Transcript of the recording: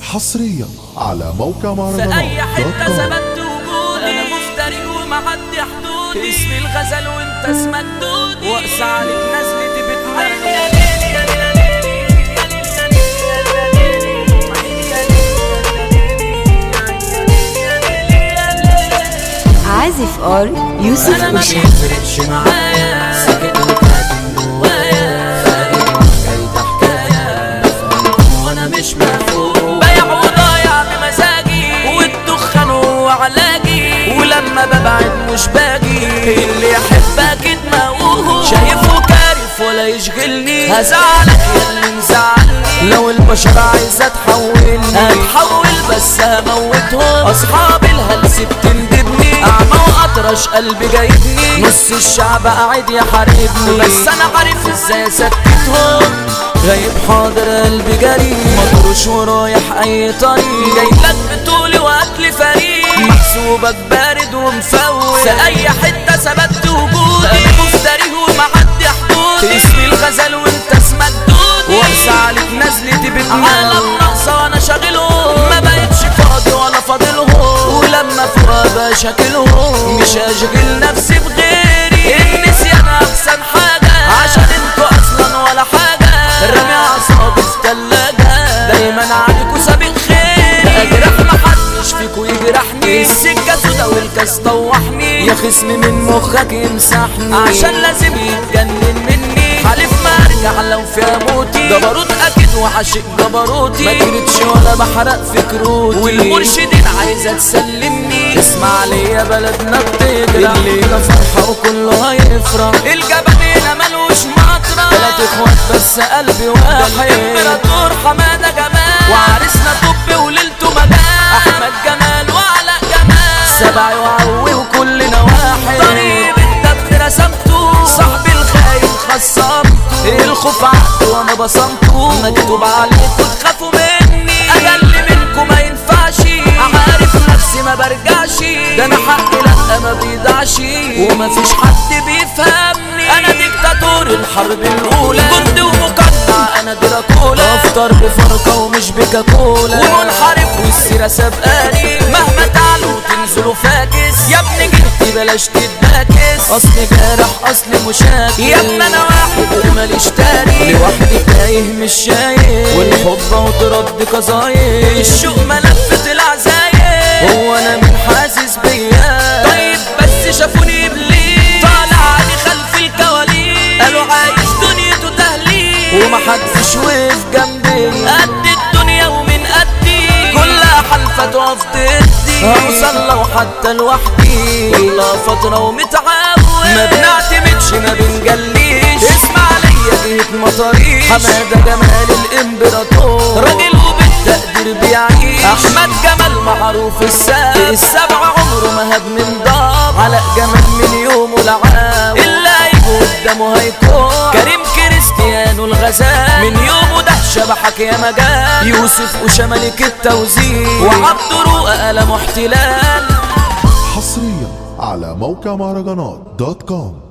حصريا على موقع في مهرجانات اي حته دوت كوم. ثبت وجودي انا مفتري ومعدي حدودي اسمي الغزل وانت اسمك دودي واقسى عليك نزلتي بتمنى عازف ار يوسف انا ما وشاب بيفرقش معايا سكت وكاتم جوايا فارق حكاية حكاية مفهوم وانا مش مفهوم بايع وضايع بمزاجي والدخان هو علاجي ولما ببعد مش باجي اللي يحب اكيد موهوب شايفه كارف ولا يشغلني هزعلك يا اللي مزعلني لو البشر عايزه تحولني هتحول بس هموتهم اصحاب الهلس بتندبني اعمى واطرش قلبي جايبني نص الشعب قاعد يحاربني بس انا عارف ازاي اسكتهم غايب حاضر قلبي جري مطروش ورايح اي طريق جاي لك بطولي واكل فريق محسوبك بارد ومفوت في اي حته ثبت وجودي انا مفتري ومعدي حدودي اسمي الغزل وانت اسمك دودي وارسى عليك نزلتي بتنام عالم ناقصه وانا شاغلهم ما بقتش فاضي ولا فاضلهم ولما فوق بشكلهم مش هشغل نفسي بغيري النسيان احسن حاجه عشان انتوا اصلا ولا حاجه رامي اعصابي في تلاجه دايما عليكوا سابق خير اجرح محدش فيكوا يجرحني السكه سودا والكاس طوحني يا خصم من مخك يمسحني عشان لازم يتجنن مني حالف ما ارجع لو فيها موتي جبروت اكيد وعاشق جبروتي ما جريتش ولا بحرق في كروتي والمرشدين عايزه تسلمني اسمع ليا بلدنا بتجرح الليله فرحه وكله هيفرح الجبل هنا ملوش مطرح تلات اخوات بس قلبي واحد الامبراطور حماده جمال وعرسنا طب وليلته مجال احمد جمال وعلاء جمال سبعي وعوي وكلنا واحد طريق الدبخ رسمته صاحبي الخاين خصمته الخوف عقد وانا بصمته مكتوب عليكوا تخافوا مني اقل منكم ما ينفعش عارف نفسي ما برجعش ده انا حقي لا ما بيضيعش ومفيش حد بيفهمني انا ديكتاتور الحرب الاولى كنت ومقطع انا دراكولا افطر بفرقه ومش بكاكولا ومنحرف والسيره سابقاني مهما تعلوا تنزلوا فاكس يا ابني جبتي بلاش تتباكس اصلي جارح اصلي مشاكل يا ابني انا واحد وماليش تاني لوحدي تايه مش شايف والحب وترد قصايد الشوق ملفت العزايم هو انا من حاسس بيا طيب بس شافوني بليه طالع علي خلف الكواليس قالوا عايش دنيته تهليل ومحدش وقف جنبي قد الدنيا ومن قدي كلها حلفة تقف ضدي هوصل لو حتى لوحدي كلها فترة ومتعود ما بنعتمدش ما بنجليش اسمع ليا جهة مطاريش حمادة جمال الامبراطور راجل وبالتقدير بيعيش احمد جمال معروف الساب السبع عمره ما هب من ضاب علاء جمال من يومه لعاب اللي هيجي قدامه هيكون كريم كريستيانو الغزال من يومه ده شبحك يا مجال يوسف وشمالك التوزيع وعبد رؤى قلم احتلال حصريا على موقع مهرجانات دوت كوم